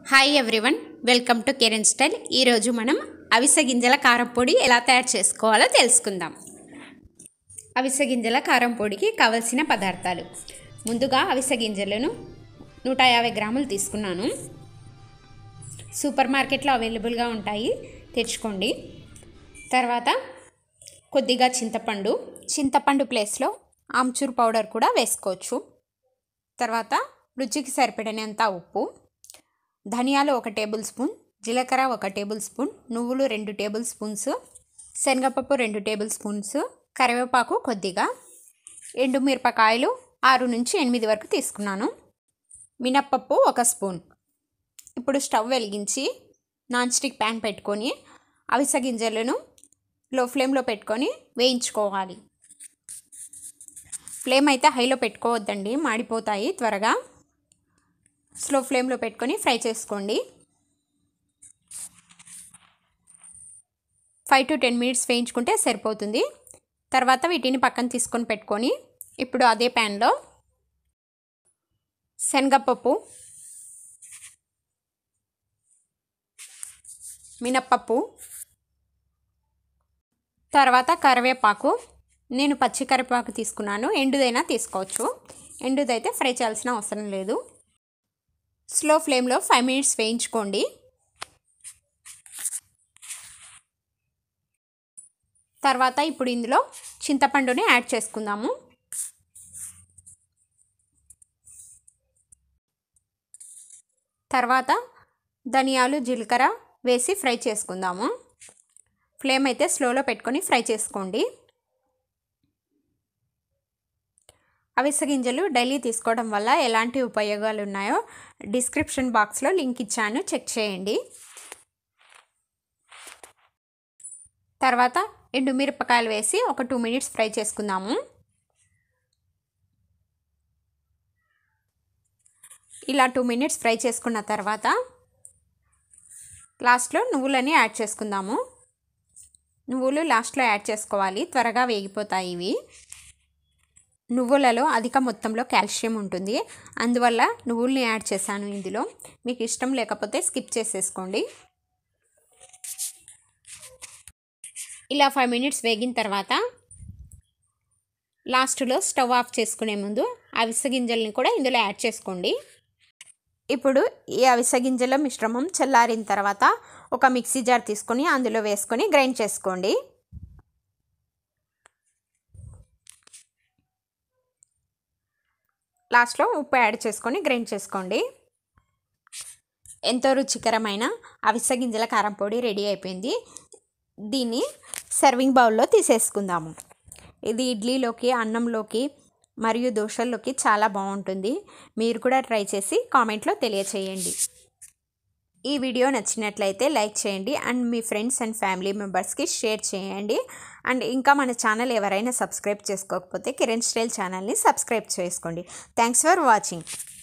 hi everyone welcome to Kiran style ఈరోజు మనం అవిసె గింజల కారం పొడి ఎలా తయారు చేసుకోవాలో తెలుసుకుందాం అవిసె గింజల కారం పొడికి కావలసిన పదార్థాలు ముందుగా అవిసె గింజలను నూట యాభై గ్రాములు తీసుకున్నాను సూపర్ మార్కెట్లో అవైలబుల్గా ఉంటాయి తెచ్చుకోండి తర్వాత కొద్దిగా చింతపండు చింతపండు ప్లేస్లో ఆమ్చూర్ పౌడర్ కూడా వేసుకోవచ్చు తర్వాత రుచికి సరిపడినంత ఉప్పు ధనియాలు ఒక టేబుల్ స్పూన్ జీలకర్ర ఒక టేబుల్ స్పూన్ నువ్వులు రెండు టేబుల్ స్పూన్స్ శనగపప్పు రెండు టేబుల్ స్పూన్స్ కరివేపాకు కొద్దిగా ఎండుమిరపకాయలు ఆరు నుంచి ఎనిమిది వరకు తీసుకున్నాను మినప్పప్పు ఒక స్పూన్ ఇప్పుడు స్టవ్ వెలిగించి నాన్ స్టిక్ ప్యాన్ పెట్టుకొని అవిసె గింజలను లో ఫ్లేమ్లో పెట్టుకొని వేయించుకోవాలి ఫ్లేమ్ అయితే హైలో పెట్టుకోవద్దండి మాడిపోతాయి త్వరగా స్లో ఫ్లేమ్లో పెట్టుకొని ఫ్రై చేసుకోండి ఫైవ్ టు టెన్ మినిట్స్ వేయించుకుంటే సరిపోతుంది తర్వాత వీటిని పక్కన తీసుకొని పెట్టుకొని ఇప్పుడు అదే ప్యాన్లో శనగపప్పు మినప్పప్పు తర్వాత కరివేపాకు నేను పచ్చి కరివేపాకు తీసుకున్నాను ఎండుదైనా తీసుకోవచ్చు ఎండుదైతే ఫ్రై చేయాల్సిన అవసరం లేదు స్లో ఫ్లేమ్లో ఫైవ్ మినిట్స్ వేయించుకోండి తర్వాత ఇప్పుడు ఇందులో చింతపండుని యాడ్ చేసుకుందాము తర్వాత ధనియాలు జీలకర్ర వేసి ఫ్రై చేసుకుందాము ఫ్లేమ్ అయితే స్లోలో పెట్టుకొని ఫ్రై చేసుకోండి అవిసె గింజలు డైలీ తీసుకోవడం వల్ల ఎలాంటి ఉపయోగాలు ఉన్నాయో డిస్క్రిప్షన్ బాక్స్లో లింక్ ఇచ్చాను చెక్ చేయండి తర్వాత ఎండుమిరపకాయలు వేసి ఒక టూ మినిట్స్ ఫ్రై చేసుకుందాము ఇలా టూ మినిట్స్ ఫ్రై చేసుకున్న తర్వాత లాస్ట్లో నువ్వులని యాడ్ చేసుకుందాము నువ్వులు లాస్ట్లో యాడ్ చేసుకోవాలి త్వరగా వేగిపోతాయి ఇవి నువ్వులలో అధిక మొత్తంలో కాల్షియం ఉంటుంది అందువల్ల నువ్వుల్ని యాడ్ చేశాను ఇందులో మీకు ఇష్టం లేకపోతే స్కిప్ చేసేసుకోండి ఇలా ఫైవ్ మినిట్స్ వేగిన తర్వాత లాస్ట్లో స్టవ్ ఆఫ్ చేసుకునే ముందు అవిసె గింజల్ని కూడా ఇందులో యాడ్ చేసుకోండి ఇప్పుడు ఈ అవిసె గింజల మిశ్రమం చల్లారిన తర్వాత ఒక మిక్సీ జార్ తీసుకొని అందులో వేసుకొని గ్రైండ్ చేసుకోండి లాస్ట్లో ఉప్పు యాడ్ చేసుకొని గ్రైండ్ చేసుకోండి ఎంతో రుచికరమైన అవిసె గింజల కారం పొడి రెడీ అయిపోయింది దీన్ని సర్వింగ్ బౌల్లో తీసేసుకుందాము ఇది ఇడ్లీలోకి అన్నంలోకి మరియు దోశల్లోకి చాలా బాగుంటుంది మీరు కూడా ట్రై చేసి కామెంట్లో తెలియచేయండి ఈ వీడియో నచ్చినట్లయితే లైక్ చేయండి అండ్ మీ ఫ్రెండ్స్ అండ్ ఫ్యామిలీ మెంబర్స్కి షేర్ చేయండి అండ్ ఇంకా మన ఛానల్ ఎవరైనా సబ్స్క్రైబ్ చేసుకోకపోతే కిరణ్ స్టైల్ ఛానల్ని సబ్స్క్రైబ్ చేసుకోండి థ్యాంక్స్ ఫర్ వాచింగ్